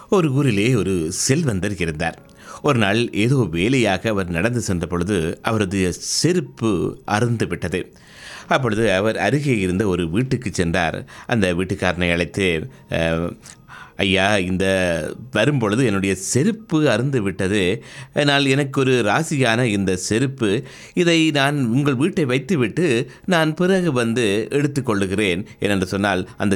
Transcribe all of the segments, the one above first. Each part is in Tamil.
ஒரு ஊரிலே ஒரு செல்வந்தர் இருந்தார் ஒரு நாள் ஏதோ வேலையாக அவர் நடந்து சென்ற பொழுது அவரது செருப்பு அறுந்து விட்டது அப்பொழுது அவர் அருகே இருந்த ஒரு வீட்டுக்கு சென்றார் அந்த வீட்டுக்காரனை அழைத்து "அஹ், ஐயா இந்த வரும்பொழுது என்னுடைய செருப்பு அறுந்து விட்டது ஆனால் எனக்கு ஒரு ராசியான இந்த செருப்பு இதை நான் உங்கள் வீட்டை வைத்துவிட்டு நான் பிறகு வந்து எடுத்துக்கொள்ளுகிறேன் ஏனென்று சொன்னால் அந்த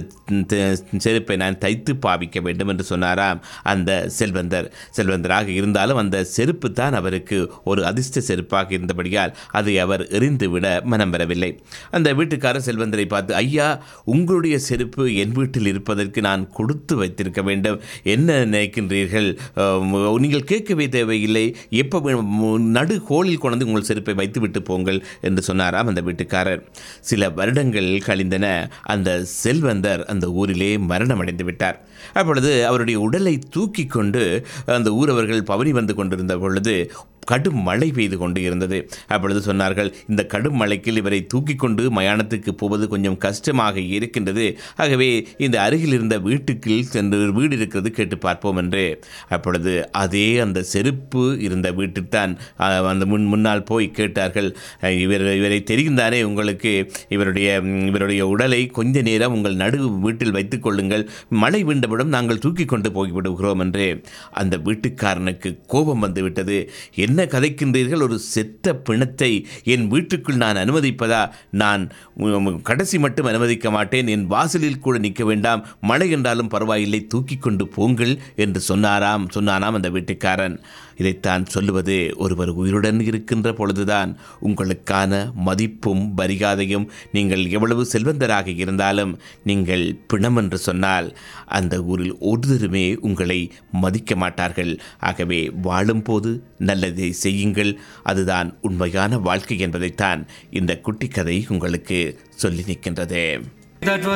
த- செருப்பை நான் தைத்து பாவிக்க வேண்டும் என்று சொன்னாராம் அந்த செல்வந்தர் செல்வந்தராக இருந்தாலும் அந்த செருப்பு தான் அவருக்கு ஒரு அதிர்ஷ்ட செருப்பாக இருந்தபடியால் அதை அவர் எறிந்துவிட மனம் வரவில்லை அந்த வீட்டுக்காரர் செல்வந்தரை பார்த்து ஐயா உங்களுடைய செருப்பு என் வீட்டில் இருப்பதற்கு நான் கொடுத்து வைத்திருக்க வேண்டும் என்ன நினைக்கின்றீர்கள் அஹ், நீங்கள் கேட்கவே தேவையில்லை எப்போ நடு கோளில் கொண்டு உங்கள் செருப்பை வைத்துவிட்டு போங்கள் என்று சொன்னாராம் அந்த வீட்டுக்காரர் சில வருடங்கள் கழிந்தன அந்த செல்வந்தர் அந்த ஊரிலே மரணமடைந்து விட்டார் அப்பொழுது அவருடைய உடலை தூக்கி கொண்டு அந்த ஊரவர்கள் பவனி வந்து கொண்டிருந்த பொழுது கடும் மழை பெய்து கொண்டு இருந்தது அப்பொழுது சொன்னார்கள் இந்த கடும் மழைக்கு இவரை தூக்கி கொண்டு மயானத்துக்கு போவது கொஞ்சம் கஷ்டமாக இருக்கின்றது ஆகவே இந்த அருகில் இருந்த வீட்டுக்கு சென்று ஒரு வீடு இருக்கிறது கேட்டு பார்ப்போம் என்று அப்பொழுது அதே அந்த செருப்பு இருந்த வீட்டில்தான் அஹ், அந்த முன் முன்னால் போய் கேட்டார்கள் அஹ், இவர் இவரை தெரியும் தானே உங்களுக்கு இவருடைய ம், இவருடைய உடலை கொஞ்ச நேரம் உங்கள் நடு வீட்டில் வைத்துக் கொள்ளுங்கள் மழை விண்டவிடம் நாங்கள் தூக்கி கொண்டு போய்விடுகிறோம் என்று அந்த வீட்டுக்காரனுக்கு கோபம் வந்து விட்டது என்ன கதைக்கின்றீர்கள் ஒரு செத்த பிணத்தை என் வீட்டுக்குள் நான் அனுமதிப்பதா நான் உம், கடைசி மட்டும் அனுமதிக்க மாட்டேன் என் வாசலில் கூட நிற்க வேண்டாம் மழை என்றாலும் பரவாயில்லை தூக்கி கொண்டு போங்கள் என்று சொன்னாராம் சொன்னானாம் அந்த வீட்டுக்காரன் இதைத்தான் சொல்லுவது ஒருவர் உயிருடன் இருக்கின்ற பொழுதுதான் உங்களுக்கான மதிப்பும் மரியாதையும் நீங்கள் எவ்வளவு செல்வந்தராக இருந்தாலும் நீங்கள் பிணம் என்று சொன்னால் அந்த ஊரில் ஒருத்தருமே உங்களை மதிக்க மாட்டார்கள் ஆகவே வாழும்போது நல்லதை செய்யுங்கள் அதுதான் உண்மையான வாழ்க்கை என்பதைத்தான் இந்த குட்டி கதை உங்களுக்கு சொல்லி நிற்கின்றது That was